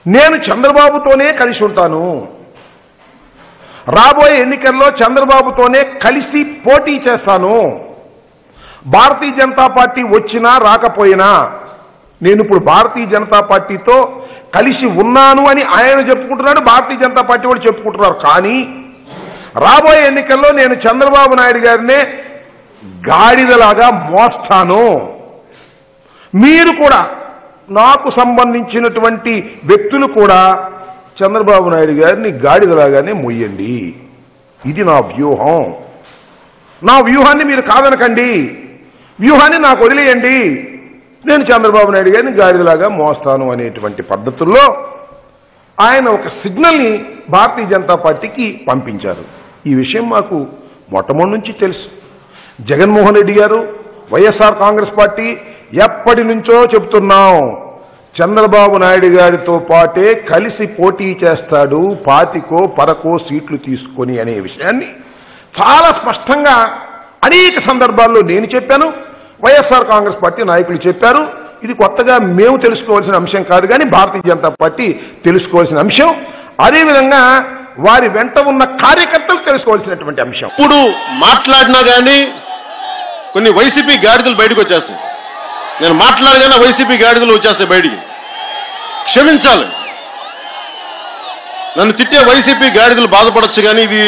నేను చంద్రబాబుతోనే కలిసి ఉంటాను రాబోయే ఎన్నికల్లో చంద్రబాబుతోనే కలిసి పోటీ చేస్తాను భారతీయ జనతా పార్టీ వచ్చినా రాకపోయినా నేను ఇప్పుడు భారతీయ జనతా పార్టీతో కలిసి ఉన్నాను అని ఆయన చెప్పుకుంటున్నాడు భారతీయ జనతా పార్టీ వాళ్ళు చెప్పుకుంటున్నారు కానీ రాబోయే ఎన్నికల్లో నేను చంద్రబాబు నాయుడు గారినే గాడిదలాగా మోస్తాను మీరు కూడా నాకు సంబంధించినటువంటి వ్యక్తులు కూడా చంద్రబాబు నాయుడు గారిని గాడిదలాగానే మొయ్యండి ఇది నా వ్యూహం నా వ్యూహాన్ని మీరు కాదనకండి వ్యూహాన్ని నాకు వదిలేయండి నేను చంద్రబాబు నాయుడు గారిని గాడిదలాగా మోస్తాను అనేటువంటి పద్ధతుల్లో ఆయన ఒక సిగ్నల్ని భారతీయ జనతా పార్టీకి పంపించారు ఈ విషయం మాకు మొట్టమొదటి నుంచి తెలుసు జగన్మోహన్ రెడ్డి గారు వైఎస్ఆర్ కాంగ్రెస్ పార్టీ ఎప్పటి నుంచో చెప్తున్నాం చంద్రబాబు నాయుడు గారితో పాటే కలిసి పోటీ చేస్తాడు పాతికో పరకో సీట్లు తీసుకొని అనే విషయాన్ని చాలా స్పష్టంగా అనేక సందర్భాల్లో నేను చెప్పాను వైఎస్ఆర్ కాంగ్రెస్ పార్టీ నాయకులు చెప్పారు ఇది కొత్తగా మేము తెలుసుకోవాల్సిన అంశం కాదు కానీ భారతీయ జనతా పార్టీ తెలుసుకోవాల్సిన అంశం అదేవిధంగా వారి వెంట ఉన్న కార్యకర్తలు తెలుసుకోవాల్సినటువంటి అంశం ఇప్పుడు మాట్లాడినా కానీ కొన్ని వైసీపీ గాడిదలు బయటకు వచ్చేస్తాయి నేను మాట్లాడగానే వైసీపీ గాడిదలు వచ్చేస్తాయి బయటికి క్షమించాలి నన్ను తిట్టే వైసీపీ గాడిదలు బాధపడచ్చు కానీ ఇది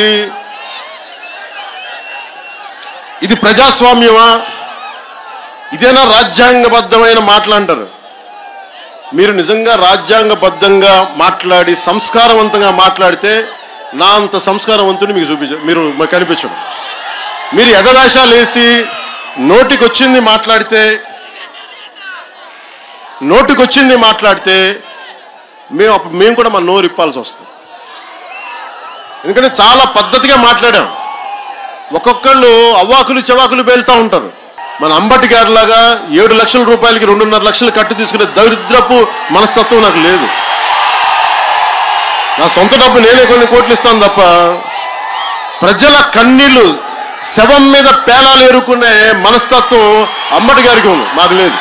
ఇది ప్రజాస్వామ్యమా ఇదేనా రాజ్యాంగబద్ధమైన మాటలంటారు మీరు నిజంగా రాజ్యాంగబద్ధంగా మాట్లాడి సంస్కారవంతంగా మాట్లాడితే నా అంత సంస్కారవంతుని మీకు చూపించ మీరు మాకు కనిపించడం మీరు ఎదవేషాలు వేసి నోటికొచ్చింది మాట్లాడితే నోటికొచ్చింది మాట్లాడితే మేము అప్పుడు మేము కూడా మన నోరు ఇప్పాల్సి వస్తుంది ఎందుకంటే చాలా పద్ధతిగా మాట్లాడాం ఒక్కొక్కళ్ళు అవ్వాకులు చెవాకులు పేలుతూ ఉంటారు మన అంబటి గారిలాగా ఏడు లక్షల రూపాయలకి రెండున్నర లక్షలు కట్టు తీసుకునే దరిద్రపు మనస్తత్వం నాకు లేదు నా సొంత డబ్బు నేనే కొన్ని కోట్లు ఇస్తాను తప్ప ప్రజల కన్నీళ్లు శవం మీద పేలాలు ఏరుకునే మనస్తత్వం అంబటి గారికి ఉంది మాకు లేదు